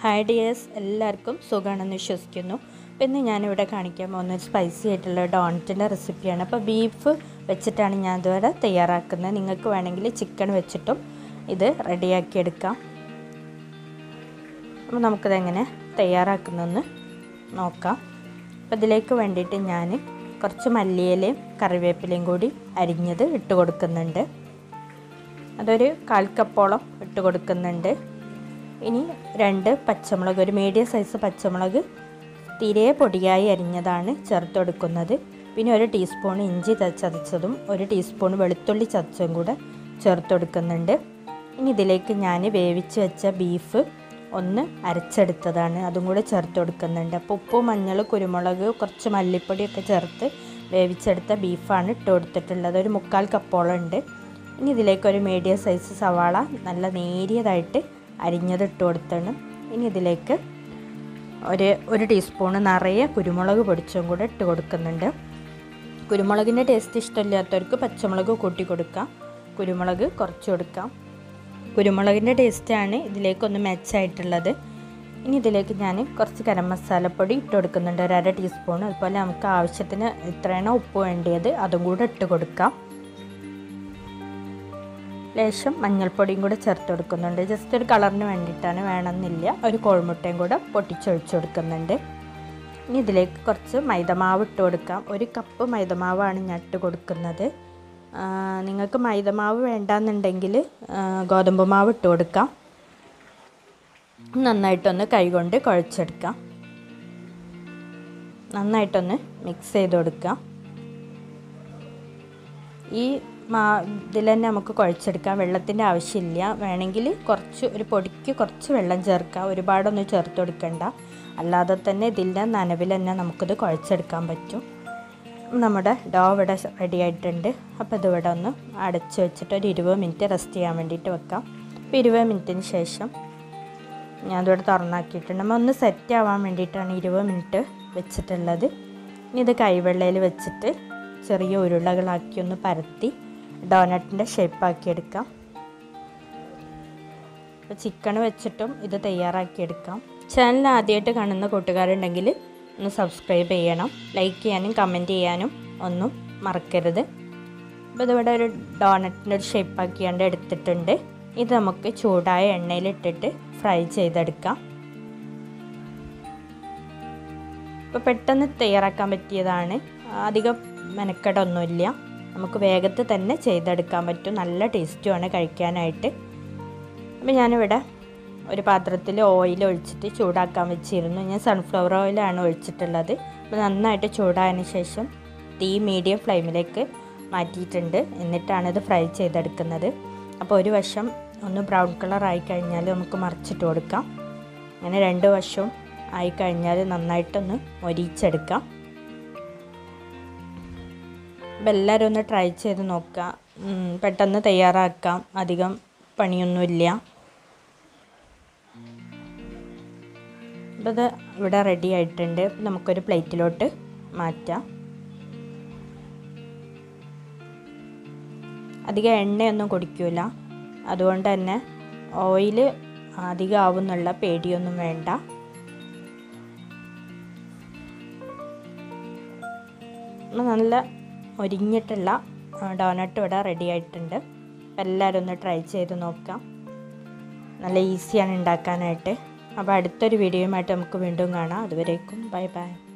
hi dears എല്ലാവർക്കും സുഖമാണെന്ന് വിശ്വസിക്കുന്നു അപ്പോൾ ഇന്ന് ഞാനിവിടെ കാണിക്കാൻ പോകുന്ന ഒരു സ്പൈസി ആയിട്ടുള്ള ഡോണറ്റിൻ്റെ റെസിപ്പിയാണ് അപ്പോൾ ബീഫ് വെച്ചിട്ടാണ് ഞാൻ ഇതുവരെ തയ്യാറാക്കുന്നത് നിങ്ങൾക്ക് വേണമെങ്കിൽ ചിക്കൻ വെച്ചിട്ടും ഇത് റെഡിയാക്കി എടുക്കാം അപ്പോൾ നമുക്കിതെങ്ങനെ തയ്യാറാക്കുന്നതെന്ന് നോക്കാം അപ്പോൾ ഇതിലേക്ക് വേണ്ടിയിട്ട് ഞാൻ കുറച്ച് മല്ലിയിലയും കറിവേപ്പിലയും കൂടി അരിഞ്ഞത് ഇട്ട് കൊടുക്കുന്നുണ്ട് അതൊരു കാൽ കപ്പോളം ഇട്ട് കൊടുക്കുന്നുണ്ട് ഇനി രണ്ട് പച്ചമുളക് ഒരു മീഡിയം സൈസ് പച്ചമുളക് തീരെ പൊടിയായി അരിഞ്ഞതാണ് ചേർത്ത് കൊടുക്കുന്നത് പിന്നെ ഒരു ടീസ്പൂൺ ഇഞ്ചി ചതച്ചതും ഒരു ടീസ്പൂൺ വെളുത്തുള്ളി ചതച്ചതും കൂടെ ചേർത്ത് കൊടുക്കുന്നുണ്ട് ഇനി ഇതിലേക്ക് ഞാൻ വേവിച്ച് വെച്ച ബീഫ് ഒന്ന് അരച്ചെടുത്തതാണ് അതും കൂടെ ചേർത്ത് കൊടുക്കുന്നുണ്ട് അപ്പോൾ ഉപ്പ് മഞ്ഞൾ കുരുമുളക് കുറച്ച് മല്ലിപ്പൊടിയൊക്കെ ചേർത്ത് വേവിച്ചെടുത്ത ബീഫാണ് ഇട്ട് കൊടുത്തിട്ടുള്ളത് ഒരു മുക്കാൽ കപ്പോളം ഉണ്ട് ഇനി ഇതിലേക്ക് ഒരു മീഡിയം സൈസ് സവാള നല്ല നേരിയതായിട്ട് അരിഞ്ഞത് ഇട്ട് കൊടുത്താണ് ഇനി ഇതിലേക്ക് ഒരു ഒരു ടീസ്പൂണ് നിറയെ കുരുമുളക് പൊടിച്ചും കൂടെ ഇട്ട് കൊടുക്കുന്നുണ്ട് കുരുമുളകിൻ്റെ ടേസ്റ്റ് ഇഷ്ടമില്ലാത്തവർക്ക് പച്ചമുളക് കൂട്ടി കൊടുക്കാം കുരുമുളക് കുറച്ച് കൊടുക്കാം കുരുമുളകിൻ്റെ ടേസ്റ്റാണ് ഇതിലേക്കൊന്ന് മെച്ചായിട്ടുള്ളത് ഇനി ഇതിലേക്ക് ഞാൻ കുറച്ച് ഗരം മസാലപ്പൊടി ഇട്ട് കൊടുക്കുന്നുണ്ട് ഒരു അര ടീസ്പൂൺ അതുപോലെ നമുക്ക് ആവശ്യത്തിന് എത്രയാണോ ഉപ്പ് വേണ്ടിയത് അതും കൂടെ ഇട്ട് കൊടുക്കാം ലേശം മഞ്ഞൾപ്പൊടിയും കൂടെ ചേർത്ത് കൊടുക്കുന്നുണ്ട് ജസ്റ്റ് ഒരു കളറിന് വേണ്ടിയിട്ടാണ് വേണമെന്നില്ല ഒരു കോഴിമുട്ടയും കൂടെ പൊട്ടിച്ചൊഴിച്ച് കൊടുക്കുന്നുണ്ട് ഇനി ഇതിലേക്ക് കുറച്ച് മൈദമാവ് ഇട്ട് കൊടുക്കാം ഒരു കപ്പ് മൈദമാവാണ് ഞാൻ ഇട്ട് കൊടുക്കുന്നത് നിങ്ങൾക്ക് മൈദമാവ് വേണ്ടാന്നുണ്ടെങ്കിൽ ഗോതമ്പ് മാവ് ഇട്ട് കൊടുക്കാം നന്നായിട്ടൊന്ന് കൈകൊണ്ട് കുഴച്ചെടുക്കാം നന്നായിട്ടൊന്ന് മിക്സ് ചെയ്ത് കൊടുക്കാം ഈ മാ ഇതിൽ തന്നെ നമുക്ക് കുഴച്ചെടുക്കാം വെള്ളത്തിൻ്റെ ആവശ്യമില്ല വേണമെങ്കിൽ കുറച്ച് ഒരു പൊടിക്ക് കുറച്ച് വെള്ളം ചേർക്കാം ഒരുപാടൊന്നും ചേർത്ത് കൊടുക്കണ്ട അല്ലാതെ തന്നെ ഇതിൻ്റെ നനവിൽ തന്നെ നമുക്കിത് കുഴച്ചെടുക്കാൻ പറ്റും നമ്മുടെ ഡോ ഇവിടെ റെഡി ആയിട്ടുണ്ട് അപ്പോൾ ഇതിവിടെ ഒന്ന് അടച്ച് വെച്ചിട്ട് ഒരു ഇരുപത് മിനിറ്റ് റെസ്റ്റ് ചെയ്യാൻ വേണ്ടിയിട്ട് വെക്കാം അപ്പോൾ ഇരുപത് മിനിറ്റിന് ശേഷം ഞാൻ അതിവിടെ തുറന്നാക്കിയിട്ടുണ്ട് നമ്മൾ ഒന്ന് സെറ്റ് ആവാൻ വേണ്ടിയിട്ടാണ് ഇരുപത് മിനിറ്റ് വെച്ചിട്ടുള്ളത് ഇനി ഇത് കൈവെള്ളയിൽ വെച്ചിട്ട് ചെറിയ ഉരുളകളാക്കി ഒന്ന് പരത്തി ഡോനറ്റിൻ്റെ ഷേപ്പാക്കി എടുക്കാം അപ്പോൾ ചിക്കൻ വെച്ചിട്ടും ഇത് തയ്യാറാക്കിയെടുക്കാം ചാനൽ ആദ്യമായിട്ട് കാണുന്ന കൂട്ടുകാരുണ്ടെങ്കിൽ ഒന്ന് സബ്സ്ക്രൈബ് ചെയ്യണം ലൈക്ക് ചെയ്യാനും കമൻറ്റ് ചെയ്യാനും ഒന്നും മറക്കരുത് അപ്പോൾ ഇതിവിടെ ഒരു ഡോണറ്റിൻ്റെ ഒരു ഷേപ്പാക്കിയാണ്ട് എടുത്തിട്ടുണ്ട് ഇത് നമുക്ക് ചൂടായ എണ്ണയിലിട്ടിട്ട് ഫ്രൈ ചെയ്തെടുക്കാം ഇപ്പോൾ പെട്ടെന്ന് തയ്യാറാക്കാൻ പറ്റിയതാണ് അധികം മെനക്കെടൊന്നുമില്ല നമുക്ക് വേഗത്തിൽ തന്നെ ചെയ്തെടുക്കാൻ പറ്റും നല്ല ടേസ്റ്റുമാണ് കഴിക്കാനായിട്ട് അപ്പോൾ ഞാനിവിടെ ഒരു പാത്രത്തിൽ ഓയിൽ ഒഴിച്ചിട്ട് ചൂടാക്കാൻ വെച്ചിരുന്നു ഞാൻ സൺഫ്ലവർ ഓയിലാണ് ഒഴിച്ചിട്ടുള്ളത് അപ്പോൾ നന്നായിട്ട് ചൂടായതിന് ശേഷം തീ മീഡിയം ഫ്ലെയിമിലേക്ക് മാറ്റിയിട്ടുണ്ട് എന്നിട്ടാണ് ഇത് ഫ്രൈ ചെയ്തെടുക്കുന്നത് അപ്പോൾ ഒരു വശം ഒന്ന് ബ്രൗൺ കളർ ആയി കഴിഞ്ഞാൽ നമുക്ക് മറിച്ചിട്ട് കൊടുക്കാം അങ്ങനെ രണ്ട് വശവും ആയി കഴിഞ്ഞാൽ നന്നായിട്ടൊന്ന് മൊരിച്ചെടുക്കാം അപ്പോൾ എല്ലാവരും ഒന്ന് ട്രൈ ചെയ്ത് നോക്കുക പെട്ടെന്ന് തയ്യാറാക്കാം അധികം പണിയൊന്നുമില്ല അപ്പോൾ ഇത് ഇവിടെ റെഡി ആയിട്ടുണ്ട് നമുക്കൊരു പ്ലേറ്റിലോട്ട് മാറ്റാം അധികം എണ്ണയൊന്നും കുടിക്കില്ല അതുകൊണ്ട് തന്നെ ഓയിൽ അധികം ആവുന്നുള്ള പേടിയൊന്നും വേണ്ട നല്ല ഒരിഞ്ഞിട്ടുള്ള ഡോനട്ട് ഇവിടെ റെഡി ആയിട്ടുണ്ട് എല്ലാവരും ഒന്ന് ട്രൈ ചെയ്ത് നോക്കാം നല്ല ഈസിയാണ് ഉണ്ടാക്കാനായിട്ട് അപ്പോൾ അടുത്തൊരു വീഡിയോയുമായിട്ട് നമുക്ക് വീണ്ടും കാണാം അതുവരേക്കും ബൈ ബൈ